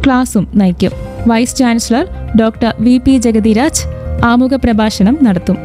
ക്ലാസും നയിക്കും vice chancellor doctor V P Jagathiraj ആമുഖ പ്രഭാഷണം നടത്തും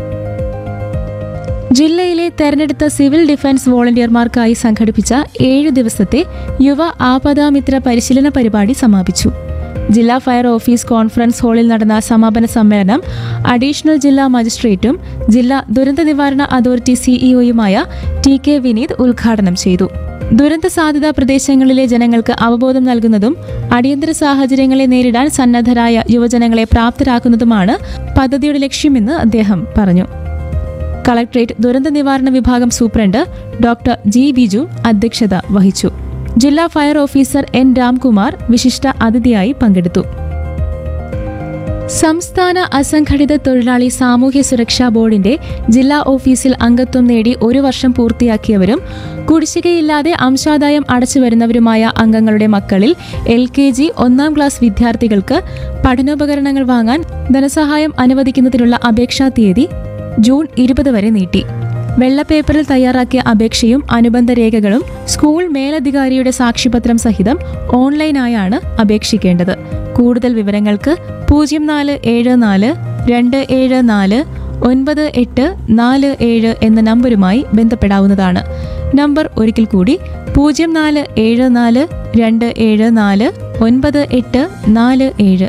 ജില്ലയിലെ തെരഞ്ഞെടുത്ത സിവിൽ ഡിഫൻസ് വോളണ്ടിയർമാർക്കായി സംഘടിപ്പിച്ച ഏഴു ദിവസത്തെ യുവ ആപദാമിത്ര പരിശീലന പരിപാടി സമാപിച്ചു ജില്ലാ ഫയർ ഓഫീസ് കോൺഫറൻസ് ഹാളിൽ നടന്ന സമാപന സമ്മേളനം അഡീഷണൽ ജില്ലാ മജിസ്ട്രേറ്റും ജില്ലാ ദുരന്ത നിവാരണ അതോറിറ്റി സിഇഒയുമായ ടി കെ വിനീത് ഉദ്ഘാടനം ചെയ്തു ദുരന്ത സാധ്യതാ പ്രദേശങ്ങളിലെ ജനങ്ങൾക്ക് അവബോധം നൽകുന്നതും അടിയന്തര സാഹചര്യങ്ങളെ നേരിടാൻ സന്നദ്ധരായ യുവജനങ്ങളെ പ്രാപ്തരാക്കുന്നതുമാണ് പദ്ധതിയുടെ ലക്ഷ്യമെന്ന് അദ്ദേഹം പറഞ്ഞു കളക്ട്രേറ്റ് ദുരന്ത നിവാരണ വിഭാഗം സൂപ്രണ്ട് ഡോക്ടർ ജി ബിജു അധ്യക്ഷത വഹിച്ചു ജില്ലാ ഫയർ ഓഫീസർ എൻ രാംകുമാർ വിശിഷ്ട അതിഥിയായി പങ്കെടുത്തു സംസ്ഥാന അസംഘടിത തൊഴിലാളി സാമൂഹ്യ സുരക്ഷാ ബോർഡിന്റെ ജില്ലാ ഓഫീസിൽ അംഗത്വം നേടി ഒരു വർഷം പൂർത്തിയാക്കിയവരും കുടിശ്ശികയില്ലാതെ അംശാദായം അടച്ചു വരുന്നവരുമായ അംഗങ്ങളുടെ മക്കളിൽ എൽ കെ ജി ഒന്നാം ക്ലാസ് വിദ്യാർത്ഥികൾക്ക് പഠനോപകരണങ്ങൾ വാങ്ങാൻ ധനസഹായം അനുവദിക്കുന്നതിനുള്ള അപേക്ഷാ തീയതി ജൂൺ ഇരുപത് വരെ നീട്ടി വെള്ളപ്പേപ്പറിൽ തയ്യാറാക്കിയ അപേക്ഷയും അനുബന്ധ രേഖകളും സ്കൂൾ മേലധികാരിയുടെ സാക്ഷ്യപത്രം സഹിതം ഓൺലൈനായാണ് അപേക്ഷിക്കേണ്ടത് കൂടുതൽ വിവരങ്ങൾക്ക് പൂജ്യം നാല് ഏഴ് നാല് രണ്ട് ഏഴ് നാല് ഒൻപത് എട്ട് നാല് ഏഴ് എന്ന നമ്പരുമായി ബന്ധപ്പെടാവുന്നതാണ് നമ്പർ ഒരിക്കൽ കൂടി പൂജ്യം നാല് ഏഴ് നാല് രണ്ട് ഏഴ് നാല് ഒൻപത് എട്ട് നാല് ഏഴ്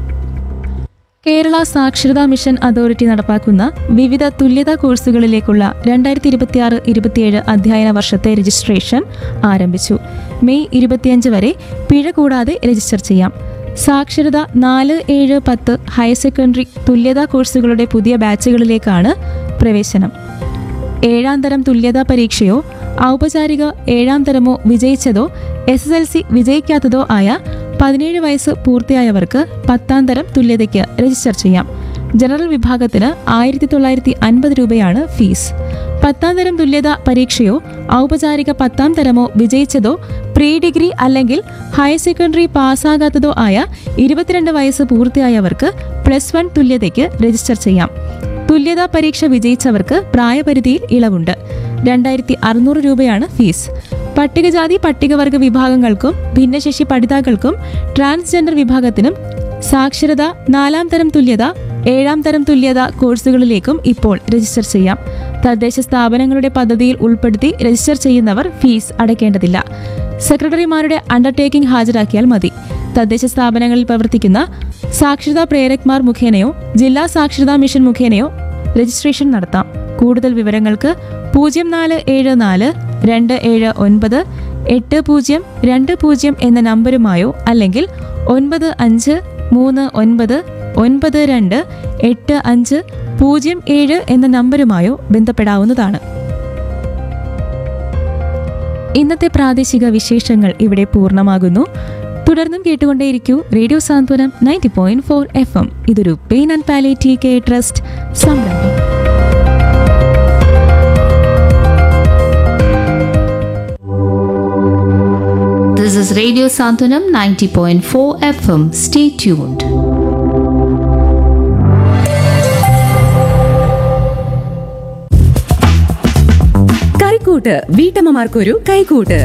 കേരള സാക്ഷരതാ മിഷൻ അതോറിറ്റി നടപ്പാക്കുന്ന വിവിധ തുല്യതാ കോഴ്സുകളിലേക്കുള്ള രണ്ടായിരത്തി ഇരുപത്തിയാറ് ഇരുപത്തിയേഴ് അധ്യയന വർഷത്തെ രജിസ്ട്രേഷൻ ആരംഭിച്ചു മെയ് ഇരുപത്തിയഞ്ച് വരെ പിഴ കൂടാതെ രജിസ്റ്റർ ചെയ്യാം സാക്ഷരത നാല് ഏഴ് പത്ത് ഹയർ സെക്കൻഡറി തുല്യതാ കോഴ്സുകളുടെ പുതിയ ബാച്ചുകളിലേക്കാണ് പ്രവേശനം ഏഴാം തരം തുല്യതാ പരീക്ഷയോ ഔപചാരിക ഏഴാം തരമോ വിജയിച്ചതോ എസ് എസ് എൽ സി വിജയിക്കാത്തതോ ആയ പതിനേഴ് വയസ്സ് പൂർത്തിയായവർക്ക് പത്താം തരം തുല്യതയ്ക്ക് രജിസ്റ്റർ ചെയ്യാം ജനറൽ വിഭാഗത്തിന് ആയിരത്തി തൊള്ളായിരത്തി അൻപത് രൂപയാണ് ഫീസ് പത്താം തരം തുല്യത പരീക്ഷയോ ഔപചാരിക പത്താം തരമോ വിജയിച്ചതോ പ്രീ ഡിഗ്രി അല്ലെങ്കിൽ ഹയർ സെക്കൻഡറി പാസ്സാകാത്തതോ ആയ ഇരുപത്തിരണ്ട് വയസ്സ് പൂർത്തിയായവർക്ക് പ്ലസ് വൺ തുല്യതയ്ക്ക് രജിസ്റ്റർ ചെയ്യാം തുല്യതാ പരീക്ഷ വിജയിച്ചവർക്ക് പ്രായപരിധിയിൽ ഇളവുണ്ട് രണ്ടായിരത്തി അറുന്നൂറ് രൂപയാണ് ഫീസ് പട്ടികജാതി പട്ടികവർഗ വിഭാഗങ്ങൾക്കും ഭിന്നശേഷി പഠിതാക്കൾക്കും ട്രാൻസ്ജെൻഡർ വിഭാഗത്തിനും സാക്ഷരത നാലാം തരം തുല്യത ഏഴാം തരം തുല്യത കോഴ്സുകളിലേക്കും ഇപ്പോൾ രജിസ്റ്റർ ചെയ്യാം തദ്ദേശ സ്ഥാപനങ്ങളുടെ പദ്ധതിയിൽ ഉൾപ്പെടുത്തി രജിസ്റ്റർ ചെയ്യുന്നവർ ഫീസ് അടയ്ക്കേണ്ടതില്ല സെക്രട്ടറിമാരുടെ അണ്ടർടേക്കിംഗ് ഹാജരാക്കിയാൽ മതി തദ്ദേശ സ്ഥാപനങ്ങളിൽ പ്രവർത്തിക്കുന്ന സാക്ഷരതാ പ്രേരക്മാർ മുഖേനയോ ജില്ലാ സാക്ഷരതാ മിഷൻ മുഖേനയോ രജിസ്ട്രേഷൻ നടത്താം കൂടുതൽ വിവരങ്ങൾക്ക് പൂജ്യം നാല് ഏഴ് നാല് രണ്ട് ഏഴ് ഒൻപത് എട്ട് പൂജ്യം രണ്ട് പൂജ്യം എന്ന നമ്പരുമായോ അല്ലെങ്കിൽ ഒൻപത് അഞ്ച് മൂന്ന് ഒൻപത് ഒൻപത് രണ്ട് എട്ട് അഞ്ച് പൂജ്യം ഏഴ് എന്ന നമ്പരുമായോ ബന്ധപ്പെടാവുന്നതാണ് ഇന്നത്തെ പ്രാദേശിക വിശേഷങ്ങൾ ഇവിടെ പൂർണ്ണമാകുന്നു തുടർന്നും കേട്ടുകൊണ്ടേയിരിക്കൂ radio Santhwanam ninety point four F M ഇതൊരു pain and palliative care trust സംരംഭം This is Radio Santanam 90.4 FM. Stay tuned. കറിക്കൂട്ട് വീട്ടമ്മമാർക്കൊരു കൈക്കൂട്ട്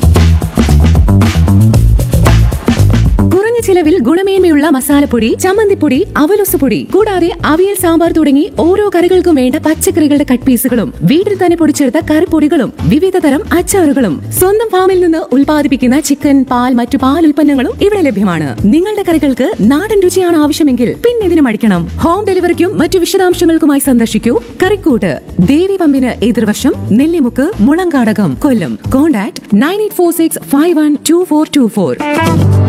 കുറഞ്ഞ ചിലവിൽ ഗുണമേന്മയുള്ള മസാലപ്പൊടി ചമ്മന്തിപ്പൊടി അവലൊസുപൊടി കൂടാതെ അവിയൽ സാമ്പാർ തുടങ്ങി ഓരോ കറികൾക്കും വേണ്ട പച്ചക്കറികളുടെ കട്ട് പീസുകളും വീട്ടിൽ തന്നെ പൊടിച്ചെടുത്ത കറിപ്പൊടികളും വിവിധ തരം അച്ചാറുകളും സ്വന്തം ഫാമിൽ നിന്ന് ഉൽപ്പാദിപ്പിക്കുന്ന ചിക്കൻ പാൽ മറ്റു പാൽ ഉൽപ്പന്നങ്ങളും ഇവിടെ ലഭ്യമാണ് നിങ്ങളുടെ കറികൾക്ക് നാടൻ രുചിയാണ് ആവശ്യമെങ്കിൽ പിന്നെ ഇതിന് മടിക്കണം ഹോം ഡെലിവറിക്കും മറ്റു വിശദാംശങ്ങൾക്കുമായി സന്ദർശിക്കൂ കറിക്കൂട്ട് ദേവി പമ്പിന് എതിർവശം Nellimukku Mulankadakam Kollam contact nine eight four six five one two four two four